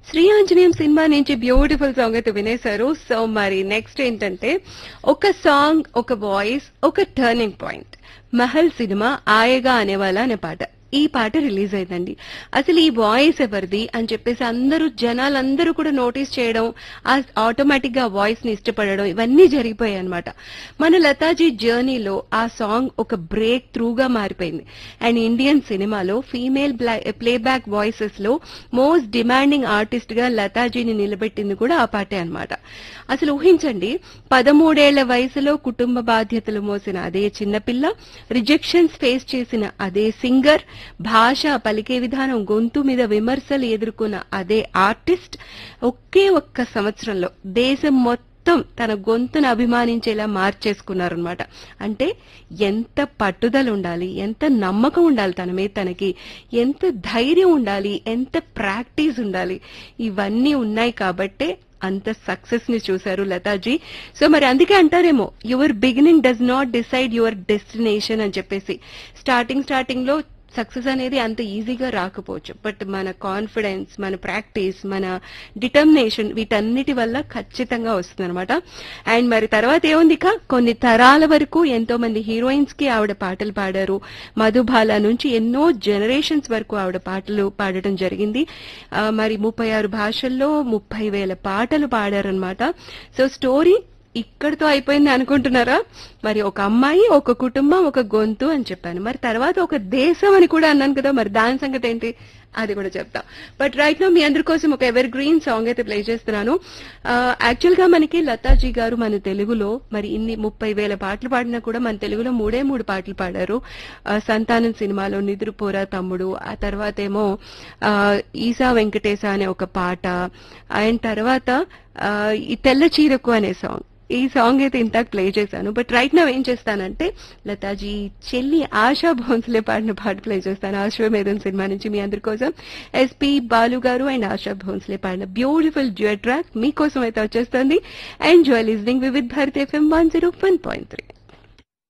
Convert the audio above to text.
శ్రీ ఆంజనేయం సినిమా నుంచి beautiful song అయితే వినేశారు సో మరి నెక్స్ట్ ఏంటంటే ఒక సాంగ్ ఒక వాయిస్ ఒక టర్నింగ్ పాయింట్ మహల్ సినిమా ఆయగా అనేవాళ్ళ అనే పాట ఈ పాట రిలీజ్ అయిందండి అసలు ఈ వాయిస్ ఎవరిది అని చెప్పేసి అందరూ జనాలందరూ కూడా నోటీస్ చేయడం ఆటోమేటిక్ గా వాయిస్ ని ఇష్టపడడం ఇవన్నీ జరిగిపోయాయి అనమాట మన లతాజీ జర్నీలో ఆ సాంగ్ ఒక బ్రేక్ త్రూగా మారిపోయింది అండ్ ఇండియన్ సినిమాలో ఫీమేల్ ప్లేబ్యాక్ వాయిసెస్ లో మోస్ట్ డిమాండింగ్ ఆర్టిస్ట్ గా లతాజీని నిలబెట్టింది కూడా ఆ పాటే అన్నమాట అసలు ఊహించండి పదమూడేళ్ల వయసులో కుటుంబ బాధ్యతలు మోసిన అదే చిన్నపిల్ల రిజెక్షన్స్ ఫేస్ చేసిన అదే సింగర్ భాష పలికే విధానం గొంతు మీద విమర్శలు ఎదుర్కొన్న అదే ఆర్టిస్ట్ ఒకే ఒక్క సంవత్సరంలో దేశం మొత్తం తన గొంతును అభిమానించేలా మార్చేసుకున్నారనమాట అంటే ఎంత పట్టుదల ఉండాలి ఎంత నమ్మకం ఉండాలి తన మీద తనకి ఎంత ధైర్యం ఉండాలి ఎంత ప్రాక్టీస్ ఉండాలి ఇవన్నీ ఉన్నాయి కాబట్టే అంత సక్సెస్ ని చూశారు లతాజీ సో మరి అందుకే అంటారేమో your beginning does not decide your destination అని చెప్పేసి స్టార్టింగ్ స్టార్టింగ్ లో సక్సెస్ అనేది అంత ఈజీగా రాకపోవచ్చు బట్ మన కాన్ఫిడెన్స్ మన ప్రాక్టీస్ మన డిటర్మినేషన్ వీటన్నిటి వల్ల ఖచ్చితంగా వస్తుంది అనమాట అండ్ మరి తర్వాత ఏముంది ఇక కొన్ని తరాల వరకు ఎంతో మంది హీరోయిన్స్ కి ఆవిడ పాటలు పాడారు మధుబాల నుంచి ఎన్నో జనరేషన్స్ వరకు ఆవిడ పాటలు పాడటం జరిగింది ఆ, మరి ముప్పై ఆరు భాషల్లో ముప్పై వేల పాటలు పాడారనమాట సో స్టోరీ ఇక్కడితో అయిపోయింది అనుకుంటున్నారా మరి ఒక అమ్మాయి ఒక కుటుంబం ఒక గొంతు అని చెప్పాను మరి తర్వాత ఒక దేశం అని కూడా అన్నాను కదా మరి దాని సంగతి ఏంటి అది కూడా చెప్తాం బట్ రైట్ నో మీ అందరి కోసం ఒక ఎవర్ గ్రీన్ సాంగ్ అయితే ప్లే చేస్తున్నాను యాక్చువల్ గా మనకి లతాజీ గారు మన తెలుగులో మరి ఇన్ని ముప్పై వేల పాటలు పాడినా కూడా మన తెలుగులో మూడే మూడు పాటలు పాడారు ఆ, సంతానం సినిమాలో నిద్రపోరా తమ్ముడు ఆ తర్వాత ఏమో ఆ, ఈసా వెంకటేశ అనే ఒక పాట అండ్ తర్వాత ఆ, ఈ తెల్ల చీరకు అనే సాంగ్ ఈ సాంగ్ అయితే ఇంతకు ప్లే చేశాను బట్ రైట్ నా ఏం చేస్తానంటే లతాజీ చెల్లి ఆశా భోన్స్లే పాడిన పాట ప్లే చేస్తాను ఆశ్వమేధం సినిమా నుంచి మీ అందరి కోసం ఎస్పి బాలు గారు అండ్ ఆశా భోన్స్లే పాడిన బ్యూటిఫుల్ డ్యూయట్ ట్రాక్ మీకోసం అయితే వచ్చేస్తుంది enjoy listening Vividh Bharat FM one zero one point three